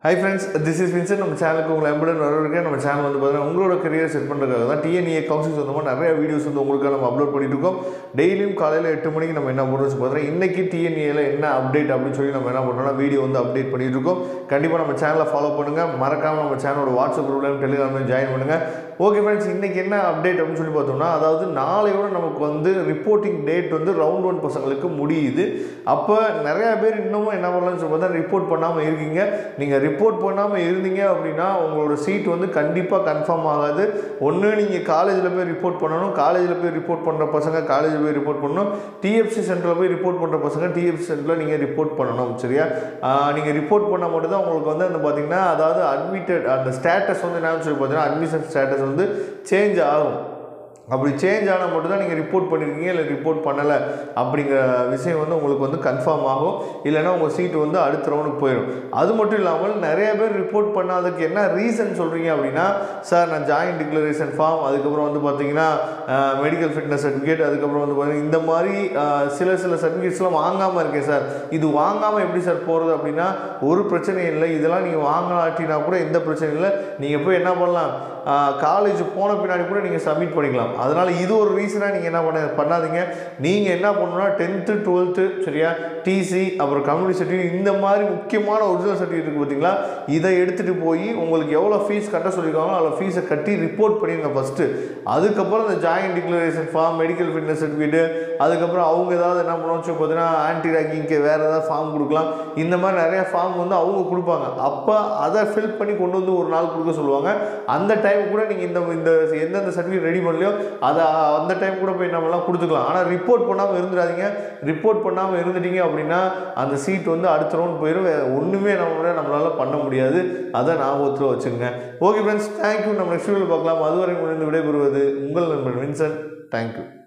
high friends this is Vinson நம்ம சேனலுக்கு உங்களை எம்புடன் வரவிருக்கேன் நம்ம சேனல் வந்து பார்த்தீங்கன்னா உங்களோட கரியர் செட் பண்ணுறதுக்காக தான் டிஎன்ஏ கவுன்சில் சொந்தமாக நிறைய வீடியோஸ் வந்து உங்களுக்கு நம்ம அப்லோட் பண்ணிட்டு இருக்கோம் டெய்லியும் காலையில் எட்டு மணிக்கு நம்ம என்ன பண்ணுறோம் பார்த்தீங்கன்னா இன்னைக்கு டிஎன்ஏல என்ன அப்டேட் அப்படின்னு சொல்லி நம்ம என்ன பண்ணுறோம்னா வீடியோ வந்து அப்டேட் பண்ணிட்டு இருக்கோம் கண்டிப்பாக நம்ம சேனலை ஃபாலோ பண்ணுங்கள் மறக்காமல் நம்ம சேனலோட வாட்ஸ்அப் குரூப்லையும் டெலிகிராம்லையும் ஜாயின் பண்ணுங்கள் ஓகே ஃப்ரெண்ட்ஸ் இன்றைக்கி என்ன அப்டேட் அப்படின்னு சொல்லி பார்த்தோம்னா அதாவது நாளையோட நமக்கு வந்து ரிப்போர்ட்டிங் டேட் வந்து ரவுண்ட் ஒன் பசங்களுக்கு முடியுது அப்போ நிறையா பேர் இன்னமும் என்ன பண்ணலாம்னு சொல்லி பார்த்தா ரிப்போர்ட் பண்ணாமல் இருக்கீங்க நீங்கள் ரிப்போர்ட் பண்ணாமல் இருந்தீங்க அப்படின்னா உங்களோட சீட் வந்து கண்டிப்பாக கன்ஃபார்ம் ஆகாது ஒன்று நீங்கள் காலேஜில் போய் ரிப்போர்ட் பண்ணணும் காலேஜில் போய் ரிப்போர்ட் பண்ணுற பசங்க காலேஜில் போய் ரிப்போர்ட் பண்ணணும் டிஎஃப்சி சென்டரில் போய் ரிப்போர்ட் பண்ணுற பசங்க டிஎஃப்சி சென்டரில் நீங்கள் ரிப்போர்ட் பண்ணணும் சரியா நீங்கள் ரிப்போர்ட் பண்ணால் மட்டும் தான் உங்களுக்கு வந்து அந்த பார்த்தீங்கன்னா அதாவது அட்மிட்டட் அந்த ஸ்டேட்டஸ் வந்து என்னன்னு சொல்லி பார்த்தீங்கன்னா அட்மிஷன் ஸ்டேட்டஸ் வந்து சேஞ்ச் ஆகும் அப்படி சேஞ்ச் ஆனால் மட்டும்தான் நீங்கள் ரிப்போர்ட் பண்ணியிருக்கீங்க இல்லை ரிப்போர்ட் பண்ணலை அப்படிங்கிற விஷயம் வந்து உங்களுக்கு வந்து கன்ஃபார்ம் ஆகும் இல்லைன்னா உங்கள் சீட்டு வந்து அடுத்த ரவுண்டுக்கு போயிடும் அது மட்டும் இல்லாமல் நிறைய பேர் ரிப்போர்ட் பண்ணாததுக்கு என்ன ரீசன் சொல்கிறீங்க அப்படின்னா சார் நான் ஜாயின்ட் டிக்ளரேஷன் ஃபார்ம் அதுக்கப்புறம் வந்து பார்த்தீங்கன்னா மெடிக்கல் ஃபிட்னஸ் சர்டிஃபிகேட் அதுக்கப்புறம் வந்து பார்த்தீங்கன்னா இந்த மாதிரி அஹ், சில சில சர்டிஃபிகேட்ஸ்லாம் வாங்காமல் இருக்கேன் சார் இது வாங்காமல் எப்படி சார் போகிறது அப்படின்னா ஒரு பிரச்சனையும் இல்லை இதெல்லாம் நீங்கள் வாங்கலாட்டினா கூட எந்த பிரச்சனையும் இல்லை நீங்கள் போய் என்ன பண்ணலாம் காலேஜ் போன பின்னாடி கூட நீங்கள் சப்மிட் பண்ணிக்கலாம் அதனால் இது ஒரு ரீசனாக நீங்கள் என்ன பண்ண பண்ணாதீங்க நீங்கள் என்ன பண்ணணும்னா டென்த்து டுவெல்த்து சரியா டிசி அப்புறம் கம்யூனிட்டி சர்டிஃபிகேட் இந்த மாதிரி முக்கியமான ஒரிஜினல் சர்டிஃபிகேட் இருக்குது பார்த்தீங்களா இதை எடுத்துகிட்டு போய் உங்களுக்கு எவ்வளோ ஃபீஸ் கட்ட சொல்லியிருக்காங்களோ அவ்வளோ ஃபீஸை கட்டி ரிப்போர்ட் பண்ணிடுங்க ஃபஸ்ட்டு அதுக்கப்புறம் இந்த join declaration form medical fitness certificate அதுக்கப்புறம் அவங்க ஏதாவது என்ன பண்ணுவோம் சொல்லி பார்த்தீங்கன்னா ஆன்டி ரேக்கிங்க்கு வேறு ஏதாவது ஃபார்ம் கொடுக்கலாம் இந்த மாதிரி நிறைய ஃபார்ம் வந்து அவங்க கொடுப்பாங்க அப்போ அதை ஃபில் பண்ணி கொண்டு வந்து ஒரு நாள் கொடுக்க சொல்லுவாங்க அந்த டைம் கூட நீங்கள் இந்த இந்த எந்தெந்த சர்டிஃபிகேட் ரெடி பண்ணலையோ அதை அந்த டைம் கூட போய் நம்மலாம் கொடுத்துக்கலாம் ஆனால் ரிப்போர்ட் பண்ணாமல் இருந்துடாதீங்க ரிப்போர்ட் பண்ணாமல் இருந்துட்டீங்க அப்படின்னா அந்த சீட் வந்து அடுத்த ரவுண்ட் போயிடும் வேற ஒன்றுமே நம்ம நம்மளால் பண்ண முடியாது அதை ஞாபகத்தில் வச்சுங்க ஓகே ஃப்ரெண்ட்ஸ் தேங்க்யூ நம்ம நெக்ஸ்ட் வீடியோவில் பார்க்கலாம் அதுவரை முடிந்து விடைபெறுவது உங்கள் நண்பன் வின்சன் தேங்க்யூ